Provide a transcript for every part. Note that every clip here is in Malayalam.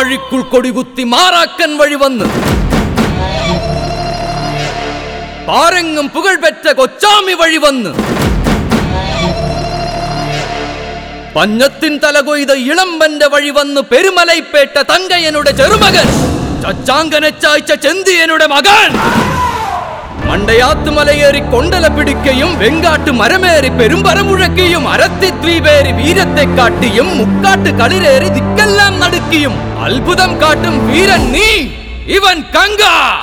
ആഴിക്കുൾ കൊടികുത്തി മാറാക്കൻ വഴി വന്ന് പാരെങ്ങും പുകഴ്പെറ്റ കൊച്ചാമി വഴി വന്ന് പഞ്ഞത്തിൻ തലകൊയ്ത ഇളമ്പന്റെ വഴി വന്ന് പെരുമലൈപ്പേട്ട തങ്കയനുടെ ചെറുമകൻ ചച്ചാങ്കനെ ചായ്ച്ച ചെന്തിയനുടെ മകൻ മണ്ടയാത്തുമലയേറി കൊണ്ടല പിടിക്കയും വെങ്കാട്ട് മരമേറി പെരുമ്പരമുഴക്കിയും അരത്തിദ്വീപേറി വീരത്തെ കാട്ടിയും മുക്കാട്ട് കളിരേറി ദിക്കെല്ലാം നടുക്കിയും അത്ഭുതം കാട്ടും വീരൻ നീ ഇവൻ കങ്ക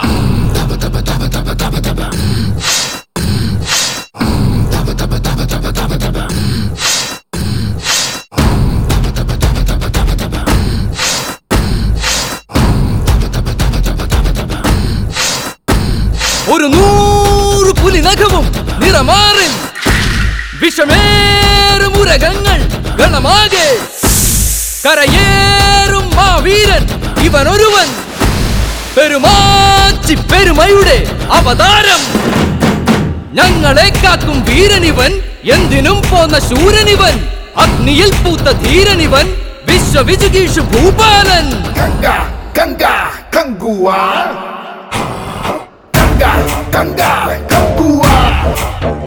ഒരു നൂറ് പുലി നഖവും നിറമാറിൽ വിഷമേറും ഉരകങ്ങൾ ഗണമാകെ കരയേറും മാ വീരൻ ഇവൻ ഒരുവൻ പെരുമാച്ചി പെരുമയുടെ അവതാരം ഞങ്ങളെ കാക്കും വീരനിവൻ എന്തിനും പോന്ന ശൂരനിവൻ അഗ്നിയിൽ പൂത്ത ധീരനിവൻ വിശ്വവിജുഗീഷ് ഭൂപാലൻ Ganga, Ganga, Kangua. Ganga, Ganga, Kangua.